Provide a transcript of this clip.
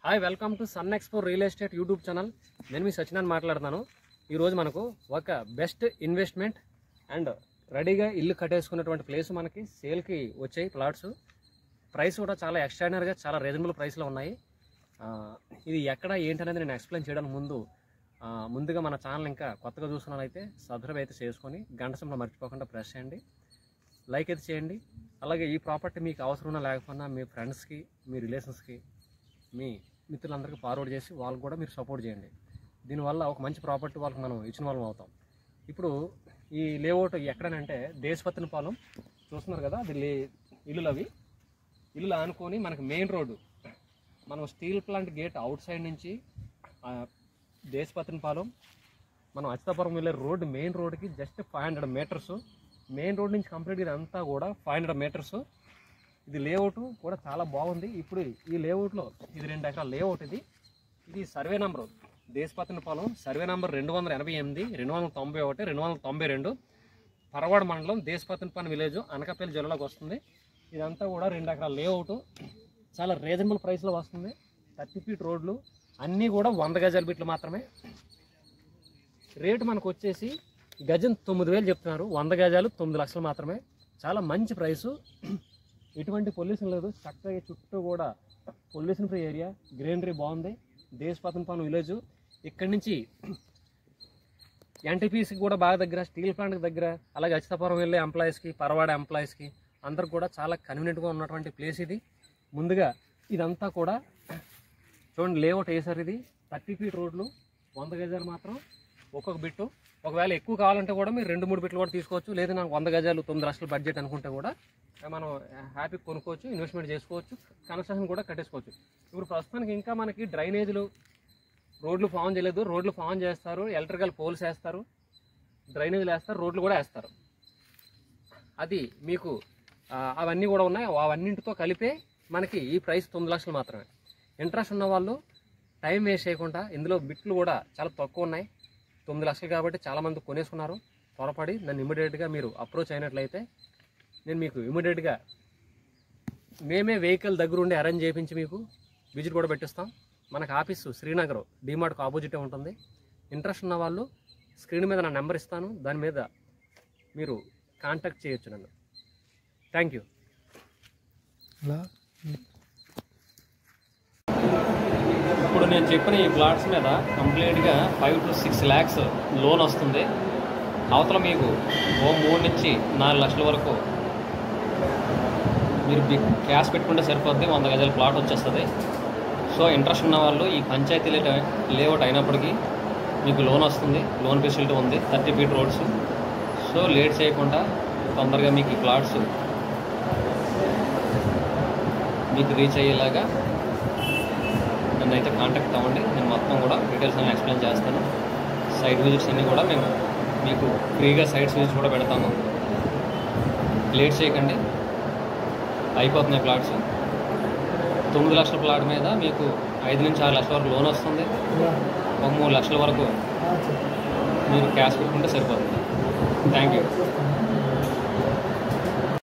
hi welcome to Sun Expo real estate YouTube channel నేను మీ సచినాన్ని మాట్లాడుతున్నాను ఈరోజు మనకు ఒక బెస్ట్ ఇన్వెస్ట్మెంట్ అండ్ రెడీగా ఇల్లు కట్టేసుకున్నటువంటి ప్లేస్ మనకి సేల్కి వచ్చాయి ప్లాట్స్ ప్రైస్ కూడా చాలా ఎక్స్ట్రాడినరీగా చాలా రీజనబుల్ ప్రైస్లో ఉన్నాయి ఆ, ఇది ఎక్కడ ఏంటనేది నేను ఎక్స్ప్లెయిన్ చేయడానికి ముందు ఆ, ముందుగా మన ఛానల్ ఇంకా కొత్తగా చూస్తున్నట్లయితే సబ్స్క్రైబ్ అయితే చేసుకొని గంట సింహం మర్చిపోకుండా ప్రెస్ చేయండి లైక్ అయితే చేయండి అలాగే ఈ ప్రాపర్టీ మీకు అవసరం ఉన్నా లేకపోయినా మీ ఫ్రెండ్స్కి మీ రిలేషన్స్కి మీ మిత్రులందరికీ ఫార్వర్డ్ చేసి వాళ్ళకి కూడా మీరు సపోర్ట్ చేయండి దీనివల్ల ఒక మంచి ప్రాపర్టీ వాళ్ళకి మనం ఇచ్చిన వాళ్ళం అవుతాం ఇప్పుడు ఈ లేఅవుట్ ఎక్కడనంటే దేశపత్రిపాలెం చూస్తున్నారు కదా అది లే ఇల్లులు అవి ఇల్లులు ఆనుకొని మనకి మెయిన్ రోడ్డు మనం steel plant gate outside నుంచి ఆ, దేశపత్రిపాలెం మనం అచితాపురం వెళ్ళే రోడ్డు మెయిన్ రోడ్కి just five hundred metres main road నుంచి కంప్లీట్ ఇదంతా కూడా ఫైవ్ హండ్రెడ్ మీటర్స్ ఇది లేఅవుట్ కూడా చాలా బాగుంది ఇప్పుడు ఈ లేఅవుట్లో ఇది రెండు ఎకరాల లేఅవుట్ ఇది ఇది survey number Deshapatripalem survey number రెండు వందల ఎనభై ఎనిమిది రెండు వందల తొంభై ఒకటి రెండు వందల తొంభై రెండు పరవాడ మండలం దేశపత్రిపాలెం విలేజ్ అనకాపల్లి జిల్లాలోకి వస్తుంది ఇదంతా కూడా రెండు ఎకరాల లేఅవుట్ చాలా రీజనబుల్ ప్రైస్లో వస్తుంది థర్టీ ఫీట్ రోడ్లు అన్నీ కూడా వంద గజాల బిట్లు మాత్రమే రేటు మనకు వచ్చేసి గజం తొమ్మిది వేలు చెప్తున్నారు వంద గజాలు తొమ్మిది లక్షలు మాత్రమే చాలా మంచి ప్రైసు ఎటువంటి పొల్యూషన్ లేదు చక్కగా చుట్టూ కూడా పొల్యూషన్ ఫ్రీ ఏరియా గ్రీనరీ బాగుంది దేశపతనపాలెం విలేజ్ ఇక్కడి నుంచి ఎన్టీపీసీకి కూడా బాగా దగ్గర స్టీల్ ప్లాంట్కి దగ్గర అలాగే అచితాపురం వెళ్ళే ఎంప్లాయీస్కి పరవాడ ఎంప్లాయీస్కి అందరికి కూడా చాలా కన్వీనియంట్గా ఉన్నటువంటి ప్లేస్ ఇది ముందుగా ఇదంతా కూడా చూడండి లేఅవుట్ వేసారు ఇది థర్టీ ఫీట్ రోడ్లు వంద గజాలు మాత్రం ఒక్కొక్క బిట్టు ఒకవేళ ఎక్కువ కావాలంటే కూడా మీరు రెండు మూడు బిట్లు కూడా తీసుకోవచ్చు లేదా నాకు వంద గజాలు తొమ్మిది లక్షల బడ్జెట్ అనుకుంటే కూడా మనం హ్యాపీ కొనుక్కోవచ్చు ఇన్వెస్ట్మెంట్ చేసుకోవచ్చు కన్స్ట్రక్షన్ కూడా కట్టేసుకోవచ్చు ఇప్పుడు ప్రస్తుతానికి ఇంకా మనకి డ్రైనేజీలు రోడ్లు ఫామ్ చేయలేదు రోడ్లు ఫామ్ చేస్తారు ఎలక్ట్రికల్ పోల్స్ వేస్తారు డ్రైనేజీలు వేస్తారు రోడ్లు కూడా వేస్తారు అది మీకు ఆ, అవన్నీ కూడా ఉన్నాయి అవన్నింటితో కలిపే మనకి ఈ ప్రైస్ తొమ్మిది లక్షలు మాత్రమే ఇంట్రెస్ట్ ఉన్న వాళ్ళు టైం వేస్ట్ చేయకుండా ఇందులో బిట్లు కూడా చాలా తక్కువ ఉన్నాయి తొమ్మిది లక్షలు కాబట్టి చాలామంది కొనేసుకున్నారు త్వరపడి నన్ను ఇమీడియట్గా మీరు అప్రోచ్ అయినట్లయితే నేను మీకు ఇమీడియట్గా మేమే వెహికల్ దగ్గర ఉండి అరేంజ్ చేయించి మీకు విజిట్ కూడా పెట్టిస్తాం మనకు ఆఫీసు శ్రీనగర్ డిమార్ట్కి ఆపోజిటే ఉంటుంది ఇంట్రెస్ట్ ఉన్న వాళ్ళు స్క్రీన్ మీద నా నెంబర్ ఇస్తాను దాని మీద మీరు కాంటాక్ట్ చేయొచ్చు నన్ను థ్యాంక్ యూ ఇప్పుడు నేను చెప్పిన ఈ ప్లాట్స్ మీద కంప్లీట్గా five to six lakhs loan వస్తుంది అవతల మీకు ఓ మూడు నుంచి నాలుగు లక్షల వరకు మీరు బిగ్ క్యాష్ పెట్టుకుంటే సరిపోద్ది వంద గజాల ప్లాట్ వచ్చేస్తుంది సో ఇంట్రెస్ట్ ఉన్న వాళ్ళు ఈ పంచాయతీ లే- లేఅవుట్ అయినప్పటికీ మీకు లోన్ వస్తుంది లోన్ ఫెసిలిటీ ఉంది thirty feet roads so late చేయకుండా తొందరగా మీకు ఈ ప్లాట్స్ మీకు రీచ్ అయ్యేలాగా నన్ను అయితే కాంటాక్ట్ అవ్వండి నేను మొత్తం కూడా డీటెయిల్స్ అన్ని ఎక్స్ప్లెయిన్ చేస్తాను సైట్ విజిట్స్ అన్నీ కూడా మేము మీకు ఫ్రీగా సైట్స్ విజిట్స్ కూడా పెడతాము లేట్ చేయకండి అయిపోతున్నాయి ప్లాట్స్ తొమ్మిది లక్షల ప్లాట్ మీద మీకు ఐదు నుంచి ఆరు లక్షల వరకు లోన్ వస్తుంది ఒక మూడు లక్షల వరకు మీరు క్యాష్ పెట్టుకుంటే సరిపోతుంది థ్యాంక్ యూ